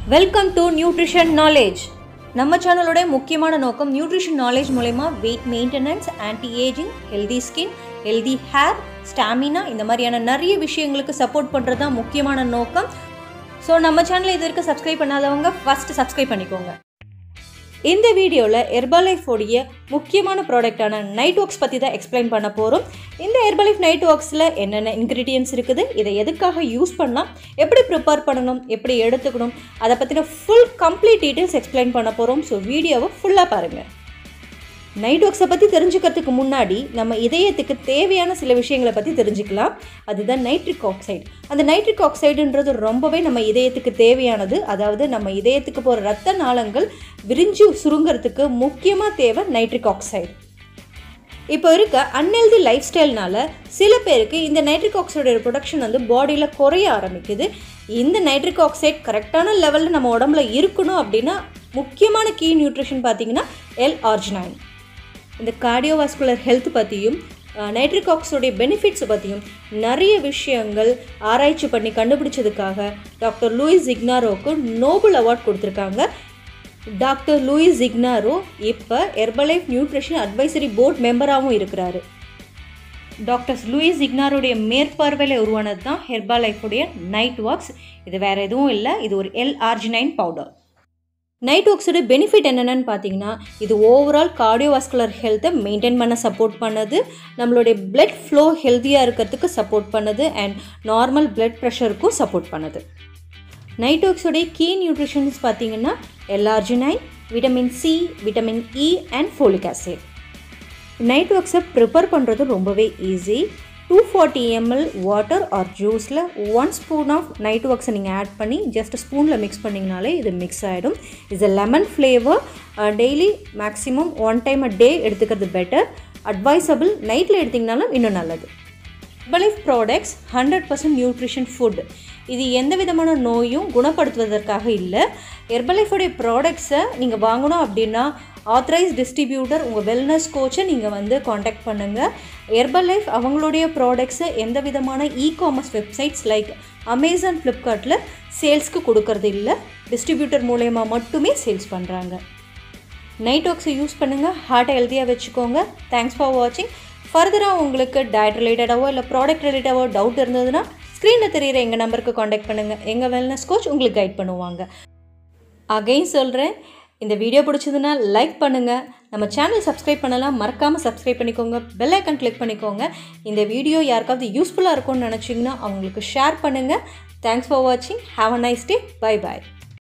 welcome to nutrition knowledge நம்ம சேனலோட முக்கியமான நோக்கம் நியூட்ரிஷன் நாலேஜ் மூலயமா weight maintenance anti ageing healthy skin healthy hair stamina இந்த மாதிரியான நிறைய விஷயங்களுக்கு சப்போர்ட் பண்ணுறது தான் முக்கியமான நோக்கம் ஸோ நம்ம சேனலை இது வரைக்கும் சப்ஸ்கிரைப் பண்ணாதவங்க ஃபஸ்ட்டு சப்ஸ்கிரைப் பண்ணிக்கோங்க இந்த வீடியோவில் ஹெர்பலைஃபோடைய முக்கியமான ப்ராடக்டான நைட் ஒர்க்ஸ் பற்றி தான் எக்ஸ்பிளைன் பண்ண போகிறோம் இந்த ஹெர்பலைஃப் நைட் ஒர்க்ஸில் என்னென்ன இன்க்ரீடியன்ஸ் இருக்குது இதை எதுக்காக யூஸ் பண்ணலாம் எப்படி ப்ரிப்பேர் பண்ணணும் எப்படி எடுத்துக்கணும் அதை பற்றின ஃபுல் கம்ப்ளீட் டீட்டெயில்ஸ் எக்ஸ்பிளைன் பண்ண போகிறோம் ஸோ வீடியோவை ஃபுல்லாக பாருங்கள் நைட் ஒர்க்ஸை பற்றி தெரிஞ்சுக்கிறதுக்கு முன்னாடி நம்ம இதயத்துக்கு தேவையான சில விஷயங்களை பற்றி தெரிஞ்சுக்கலாம் அதுதான் நைட்ரிக் ஆக்சைடு அந்த நைட்ரிக் ஆக்சைடுன்றது ரொம்பவே நம்ம இதயத்துக்கு தேவையானது அதாவது நம்ம இதயத்துக்கு போகிற ரத்த நாளங்கள் விரிஞ்சு சுருங்கிறதுக்கு முக்கியமாக தேவை நைட்ரிக் ஆக்சைடு இப்போ இருக்க அன்ஹெல்தி லைஃப் ஸ்டைல்னால சில பேருக்கு இந்த நைட்ரிக் ஆக்சைடோட ப்ரொடக்ஷன் வந்து பாடியில் குறைய ஆரம்பிக்குது இந்த நைட்ரிக் ஆக்சைடு கரெக்டான லெவலில் நம்ம உடம்புல இருக்கணும் அப்படின்னா முக்கியமான கீ நியூட்ரிஷன் பார்த்தீங்கன்னா எல் ஆர்ஜினைன் இந்த கார்டியோவாஸ்குலர் ஹெல்த் பற்றியும் நைட்ரிக் ஆக்சைடைய பெனிஃபிட்ஸ் பற்றியும் நிறைய விஷயங்கள் ஆராய்ச்சி பண்ணி கண்டுபிடிச்சதுக்காக டாக்டர் லூயிஸ் இக்னாரோவுக்கு நோபல் அவார்ட் கொடுத்துருக்காங்க டாக்டர் லூயிஸ் இக்னாரோ இப்போ ஹெர்பலைஃப் நியூட்ரிஷன் அட்வைசரி போர்ட் மெம்பராகவும் இருக்கிறாரு டாக்டர் லூயிஸ் இக்னாரோடைய மேற்பார்வையில் உருவானது தான் ஹெர்பா லைஃபுடைய நைட் வாக்ஸ் இது வேறு எதுவும் இல்லை இது ஒரு எல் ஆர்ஜினைன் பவுடர் நைட் ஒர்க்ஸோட பெனிஃபிட் என்னென்னு பார்த்தீங்கன்னா இது ஓவரால் கார்டியோவாஸ்குலர் ஹெல்த்தை மெயின்டைன் பண்ண சப்போர்ட் பண்ணுது நம்மளுடைய பிளட் ஃப்ளோ ஹெல்த்தியாக இருக்கிறதுக்கு சப்போர்ட் பண்ணுது அண்ட் நார்மல் பிளட் ப்ரெஷருக்கும் சப்போர்ட் பண்ணுது நைட் ஒர்க்ஸோடைய கீ நியூட்ரிஷன்ஸ் பார்த்தீங்கன்னா L arginine vitamin C vitamin E and folic acid நைட் ஒர்க்ஸை ப்ரிப்பேர் பண்ணுறது ரொம்பவே easy two forty ML water or ஜூஸில் ஒன் ஸ்பூன் ஆஃப் நைட் ஒர்க்ஸை நீங்கள் ஆட் பண்ணி ஜஸ்ட் ஸ்பூனில் மிக்ஸ் பண்ணிங்கனாலே இது மிக்ஸ் ஆகிடும் is a lemon flavour daily maximum one time a day எடுத்துக்கிறது பெட்டர் அட்வைசபிள் நைட்டில் எடுத்திங்கனாலும் இன்னும் நல்லது Herbalife products hundred percent nutrition food இது எந்த விதமான நோயும் குணப்படுத்துவதற்காக இல்லை ஹெர்பலைஃபோடைய ப்ராடக்ட்ஸை நீங்கள் வாங்கணும் அப்படின்னா ஆத்தரைஸ் டிஸ்ட்ரிபியூட்டர் உங்கள் வெல்னஸ் கோச்சை நீங்கள் வந்து காண்டாக்ட் பண்ணுங்கள் ஹெர்பலைஃப் அவங்களுடைய ப்ராடக்ட்ஸை எந்த விதமான e commerce websites like Amazon ஃப்ளிப்கார்ட்டில் சேல்ஸ்க்கு கொடுக்கறது இல்லை டிஸ்ட்ரிபியூட்டர் மூலயமா மட்டுமே சேல்ஸ் பண்ணுறாங்க நைட் ஒர்க்ஸை யூஸ் பண்ணுங்கள் ஹார்ட்டை ஹெல்த்தியாக வச்சுக்கோங்க தேங்க்ஸ் ஃபார் வாட்சிங் ஃபர்தராக உங்களுக்கு டயட் ரிலேட்டடாவோ இல்லை ப்ராடக்ட் ரிலேட்டடாவோ டவுட் இருந்ததுன்னா ஸ்க்ரீனில் தெரியிற எங்கள் நம்பருக்கு காண்டாக்ட் பண்ணுங்கள் எங்கள் வெல்னஸ் கோச் உங்களுக்கு கைட் பண்ணுவாங்க அகைன் சொல்கிறேன் இந்த வீடியோ பிடிச்சதுன்னா லைக் பண்ணுங்கள் நம்ம சேனல் சப்ஸ்கிரைப் பண்ணலாம் மறக்காமல் சப்ஸ்கிரைப் பண்ணிக்கோங்க பெல் ஐக்கன் கிளிக் பண்ணிக்கோங்க இந்த வீடியோ யாருக்காவது யூஸ்ஃபுல்லாக இருக்கும்னு நினச்சிங்கன்னா அவங்களுக்கு ஷேர் பண்ணுங்கள் தேங்க்ஸ் ஃபார் வாட்சிங் have a nice day bye bye